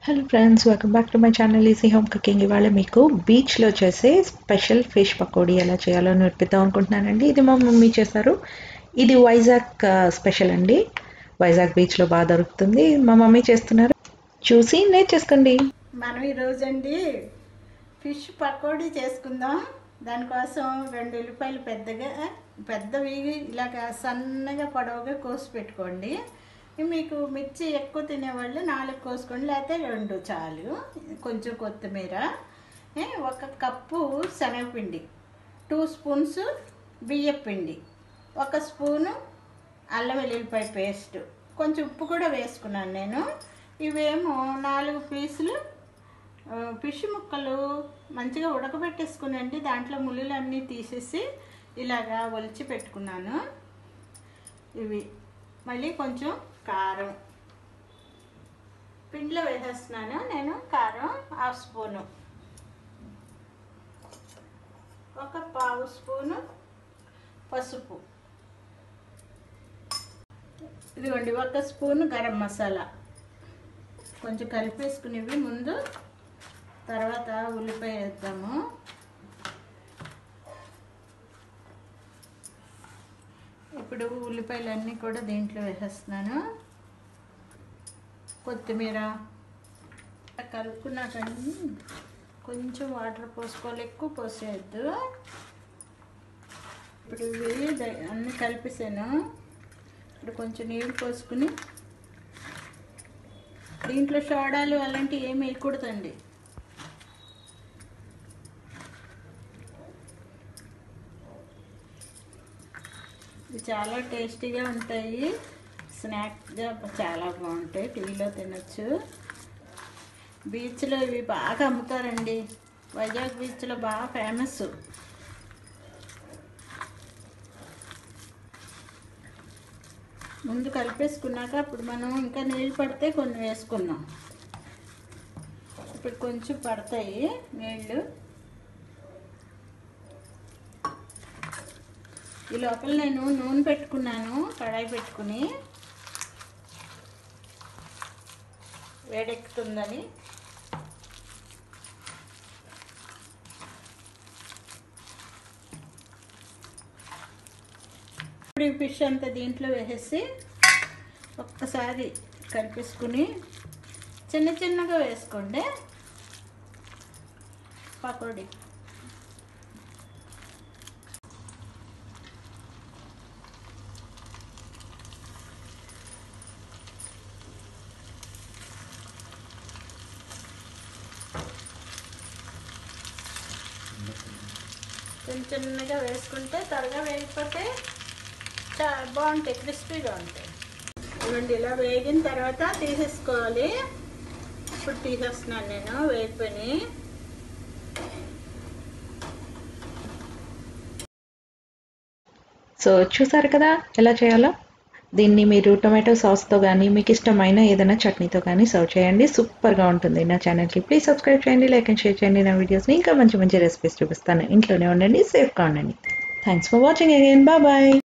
hello friends welcome back to my channel easy home cooking ఇవాళ మీకు బీచ్లో చేసే స్పెషల్ ఫిష్ పకోడీ ఎలా చేయాలో నేర్పిద్దాం అనుకుంటున్నానండి ఇది మా మమ్మీ చేశారు ఇది వైజాగ్ స్పెషల్ అండి వైజాగ్ బీచ్లో బాగా దొరుకుతుంది మా మమ్మీ చేస్తున్నారు చూసి నేర్చేసుకోండి మనం ఈరోజు అండి ఫిష్ పకోడీ చేసుకుందాం దానికోసం రెండు ఉల్లిపాయలు పెద్దగా పెద్దవి ఇలాగ సన్నగా పొడవుగా కోసి పెట్టుకోండి మీకు మిర్చి ఎక్కువ తినేవాళ్ళు నాలుగు కోసుకోండి లేకపోతే రెండు చాలు కొంచెం కొత్తిమీర ఏ, ఒక కప్పు శనగపిండి టూ స్పూన్స్ బియ్యపిండి ఒక స్పూను అల్లం వెల్లుల్లిపాయ పేస్ట్ కొంచెం ఉప్పు కూడా వేసుకున్నాను నేను ఇవేమో నాలుగు పీసులు ఆ, ఫిష్ ముక్కలు మంచిగా ఉడకబెట్టేసుకునండి దాంట్లో ముళ్ళులు అన్నీ తీసేసి ఇలాగా ఒలిచి పెట్టుకున్నాను ఇవి మళ్ళీ కొంచెం కారం పిండిలో వేసేస్తున్నాను నేను కారం హాఫ్ స్పూను ఒక పావు స్పూను పసుపు ఇదిగోండి ఒక స్పూను గరం మసాలా కొంచెం కలిపేసుకునేవి ముందు తర్వాత ఉల్లిపాయ వేద్దాము ఇప్పుడు ఉల్లిపాయలు అన్నీ కూడా దీంట్లో వేసేస్తున్నాను కొత్తిమీర కలుపుకున్నాకండి కొంచెం వాటర్ పోసుకోవాలి ఎక్కువ పోసేయద్దు ఇప్పుడు ఇవి ద- అన్నీ కలిపేసాను ఇప్పుడు కొంచెం నీళ్ళు పోసుకుని దీంట్లో సోడాలు అలాంటివి ఏమి వేయకూడదండి ఇవి చాలా టేస్టీగా ఉంటాయి స్నాక్గా చాలా బాగుంటాయి టీలో తినచ్చు బీచ్లో ఇవి బాగా అమ్ముతారండి వైజాగ్ బీచ్లో బాగా ఫేమస్ ముందు కలిపేసుకున్నాక అప్పుడు మనం ఇంకా నీళ్ళు పడితే కొన్ని వేసుకున్నాం ఇప్పుడు కొంచెం పడతాయి నీళ్ళు ఈ లోపల నేను నూనె పెట్టుకున్నాను కడాయి పెట్టుకుని వేడెక్కుతుందని ఇప్పుడు ఈ ఫిష్ అంతా దీంట్లో వేసేసి ఒక్కసారి కలిపేసుకుని చిన్న చిన్నగా వేసుకోండి పకోడీ చిన్న చిన్నగా వేసుకుంటే త్వరగా వేగిపోతే చాలా బాగుంటాయి క్రిస్పీగా ఉంటాయి ఇవ్వండి ఇలా వేగిన తర్వాత తీసేసుకోవాలి ఇప్పుడు తీసేస్తున్నాను నేను వేగిపోయి సో చూసారు కదా ఎలా చేయాలో దీన్ని మీరు టొమాటో సాస్తో కానీ మీకు ఇష్టమైన ఏదైనా చట్నీతో కానీ సర్వ్ చేయండి సూపర్గా ఉంటుంది నా ఛానల్కి ప్లీజ్ సబ్స్క్రైబ్ చేయండి లైక్ అండ్ షేర్ చేయండి నా వీడియోస్ని ఇంకా మంచి మంచి రెసిపీస్ చూపిస్తాను ఇంట్లోనే ఉండండి సేఫ్గా ఉండండి thanks for watching again bye bye